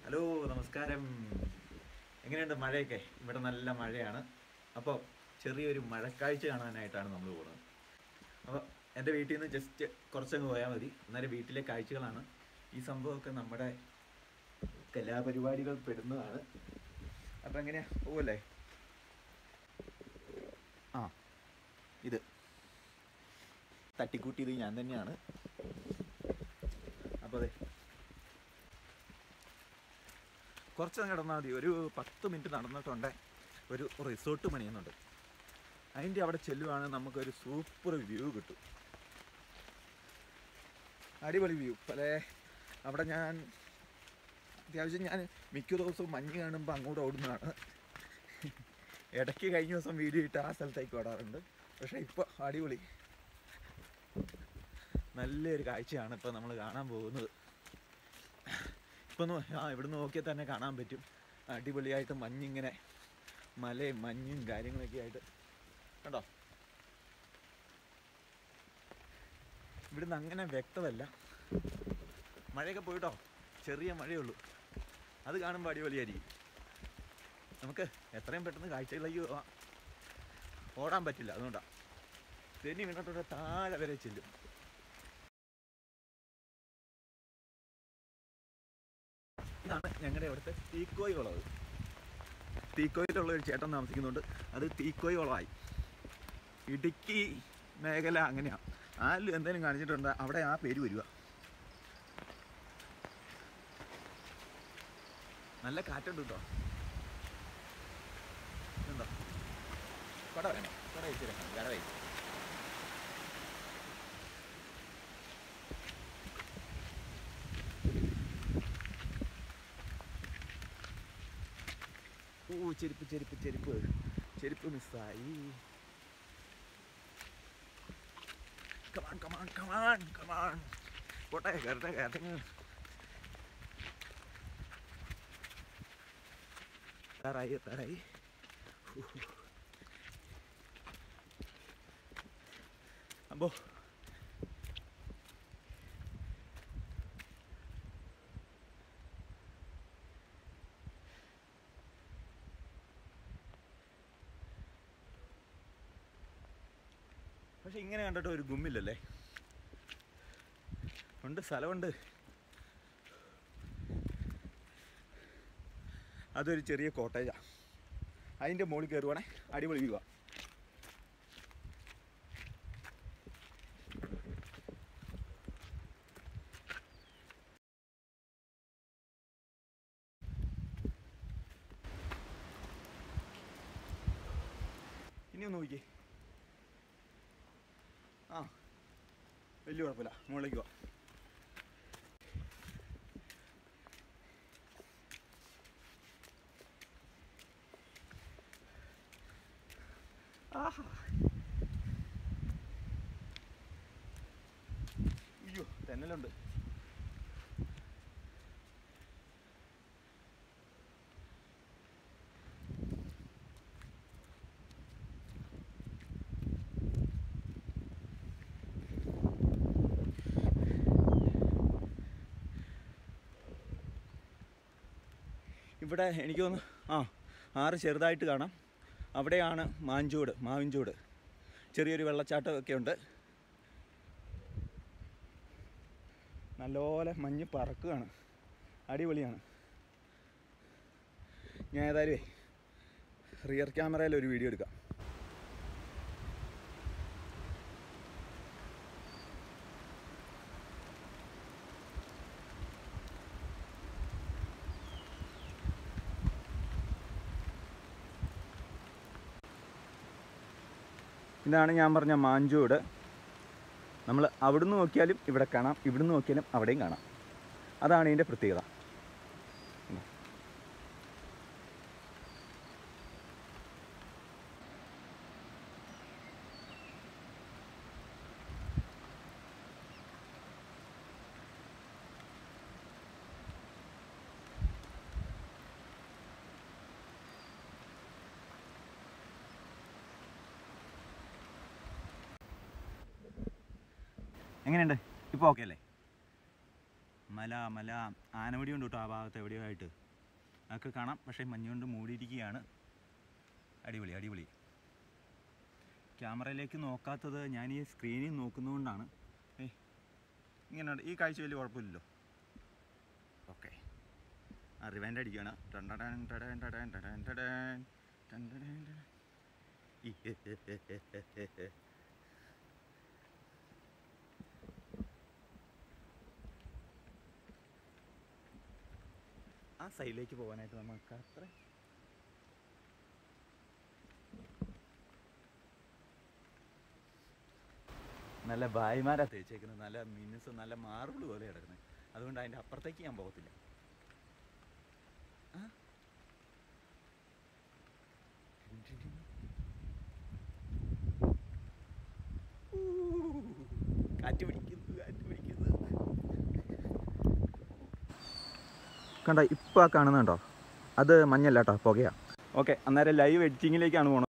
Hello നമസ്കാരം എങ്ങനെയുണ്ട് മഴയൊക്കെ ഇവിടെ നല്ല മഴയാണ് അപ്പോൾ ചെറിയൊരു മഴക്കാഴ്ച കാണാനായിട്ടാണ് നമ്മൾ പോകുന്നത് അപ്പോൾ എൻ്റെ വീട്ടിൽ നിന്ന് ജസ്റ്റ് കുറച്ചങ്ങ് പോയാൽ മതി അന്നേരം വീട്ടിലെ കാഴ്ചകളാണ് ഈ സംഭവമൊക്കെ നമ്മുടെ കലാപരിപാടികൾ പെടുന്നതാണ് അപ്പം എങ്ങനെയാ പോവല്ലേ ആ ഇത് തട്ടിക്കൂട്ടിയത് ഞാൻ തന്നെയാണ് അപ്പോൾ അതെ കുറച്ച് കിടന്നാൽ മതി ഒരു പത്ത് മിനിറ്റ് നടന്നിട്ടുണ്ട് ഒരു റിസോർട്ട് പണിയുന്നുണ്ട് അതിൻ്റെ അവിടെ ചെല്ലുവാണെങ്കിൽ നമുക്കൊരു സൂപ്പർ വ്യൂ കിട്ടും അടിപൊളി വ്യൂ പല അവിടെ ഞാൻ അത്യാവശ്യം ഞാൻ മിക്ക ദിവസവും മഞ്ഞ് കാണുമ്പോൾ അങ്ങോട്ട് ഓടുന്നതാണ് ഇടയ്ക്ക് കഴിഞ്ഞ ദിവസം വീഡിയോ ഇട്ട് ആ സ്ഥലത്തേക്ക് ഓടാറുണ്ട് പക്ഷേ ഇപ്പോൾ അടിപൊളി നല്ലൊരു കാഴ്ചയാണ് ഇപ്പോൾ നമ്മൾ കാണാൻ പോകുന്നത് ഇപ്പം ആ ഇവിടുന്ന് നോക്കിയാൽ തന്നെ കാണാൻ പറ്റും അടിപൊളിയായിട്ട് മഞ്ഞിങ്ങനെ മലയും മഞ്ഞും കാര്യങ്ങളൊക്കെ ആയിട്ട് കണ്ടോ ഇവിടുന്ന് അങ്ങനെ വ്യക്തമല്ല മഴയൊക്കെ പോയിട്ടോ ചെറിയ മഴയുള്ളൂ അത് കാണുമ്പോൾ അടിപൊളിയായിരിക്കും നമുക്ക് എത്രയും പെട്ടെന്ന് കാഴ്ചകളിലേക്ക് പോവാം ഓടാൻ പറ്റില്ല അതുകൊണ്ടാണ് തെന്നി വീണിട്ടോടെ താഴെ വരെ ചെല്ലും ഇതാണ് ഞങ്ങളുടെ ഇവിടുത്തെ തീക്കോയി കുളവ് തീക്കോയിലുള്ള ഒരു ചേട്ടൻ താമസിക്കുന്നുണ്ട് അത് തീക്കോയി കുളമായി ഇടുക്കി മേഖല അങ്ങനെയാണ് ആരിലും എന്തെങ്കിലും കാണിച്ചിട്ടുണ്ട് അവിടെ ആ പേര് വരിക നല്ല കാറ്റുണ്ട് കേട്ടോ ഉണ്ടോ കൊട വേണം കൊട വെച്ചിരിക്കണം കട വെച്ച് ഓ ചെരുപ്പ് ചെരുപ്പ് ചെരുപ്പ് ചെരുപ്പ് മിസ്സായി കമാൺ കമാൺ കമാൺ കമാൺ പോട്ടെ കയറട്ടെ കയറട്ടെ എത്താറായി എത്താറായി അപ്പോ പക്ഷെ ഇങ്ങനെ കണ്ടിട്ട് ഒരു ഗുമ്മില്ലല്ലേ ഉണ്ട് സ്ഥലമുണ്ട് അതൊരു ചെറിയ കോട്ടേജാണ് അതിൻ്റെ മുകളിൽ കയറുവാണേ അടിപൊളി വ്യൂ ഇനി ഒന്ന് നോക്കിയേ ആ വലിയ കുഴപ്പമില്ല മുകളിലേക്ക് പോവാം ആഹാ അയ്യോ തെന്നലുണ്ട് ഇവിടെ എനിക്ക് തോന്നുന്നു ആ ആറ് ചെറുതായിട്ട് കാണാം അവിടെയാണ് മാഞ്ചൂട് മാവിൻചൂട് ചെറിയൊരു വെള്ളച്ചാട്ടമൊക്കെ ഉണ്ട് നല്ലപോലെ മഞ്ഞ് പറക്കുകയാണ് അടിപൊളിയാണ് ഞാൻ ഏതായാലും റിയർ ക്യാമറയിൽ ഒരു വീഡിയോ എടുക്കാം ഇതാണ് ഞാൻ പറഞ്ഞ മാഞ്ചൂട് നമ്മൾ അവിടുന്ന് നോക്കിയാലും ഇവിടെ കാണാം ഇവിടുന്ന് നോക്കിയാലും അവിടെയും കാണാം അതാണ് ഇതിൻ്റെ പ്രത്യേകത എങ്ങനെയുണ്ട് ഇപ്പോൾ ഓക്കെ അല്ലേ മല മല ആനവടി ഉണ്ട് കേട്ടോ ആ ഭാഗത്ത് എവിടെയോ ആയിട്ട് അതൊക്കെ കാണാം പക്ഷേ മഞ്ഞുകൊണ്ട് മൂടിയിരിക്കുകയാണ് അടിപൊളി അടിപൊളി ക്യാമറയിലേക്ക് നോക്കാത്തത് ഞാൻ ഈ സ്ക്രീനിൽ നോക്കുന്നതുകൊണ്ടാണ് ഏയ് ഇങ്ങനെ ഈ കാഴ്ച വലിയ കുഴപ്പമില്ലല്ലോ ഓക്കെ ആ റിവൈൻഡ് അടിക്കുകയാണ് ടണ്ടടൻ ടടൻ ടടൻ ടടൻ ടടൻ ടണ്ടടൻ ടടൻ. ഈ ഹെ ഹെ ഹെ ഹെ ഹെ ഹെ ഹെ. ആ സൈഡിലേക്ക് പോകാനായിട്ട് നമുക്ക് അത്ര നല്ല ഭായിമാരാ തേച്ചേക്കുന്നത് നല്ല മിനുസ് നല്ല മാർബിൾ പോലെ കിടക്കുന്നത് അതുകൊണ്ട് അതിൻ്റെ അപ്പുറത്തേക്ക് ഞാൻ പോകത്തില്ല ആ? ഊ, കാറ്റ് പിടിക്കുന്നു കാറ്റ് പിടിക്കുന്നു കണ്ട ഇപ്പം ആ കാണുന്നുണ്ടോ അത് മഞ്ഞല്ല കേട്ടോ പുകയാ ഓക്കെ അന്നേരം ലൈവ് എഡിറ്റിങ്ങിലേക്കാണ് പോണത്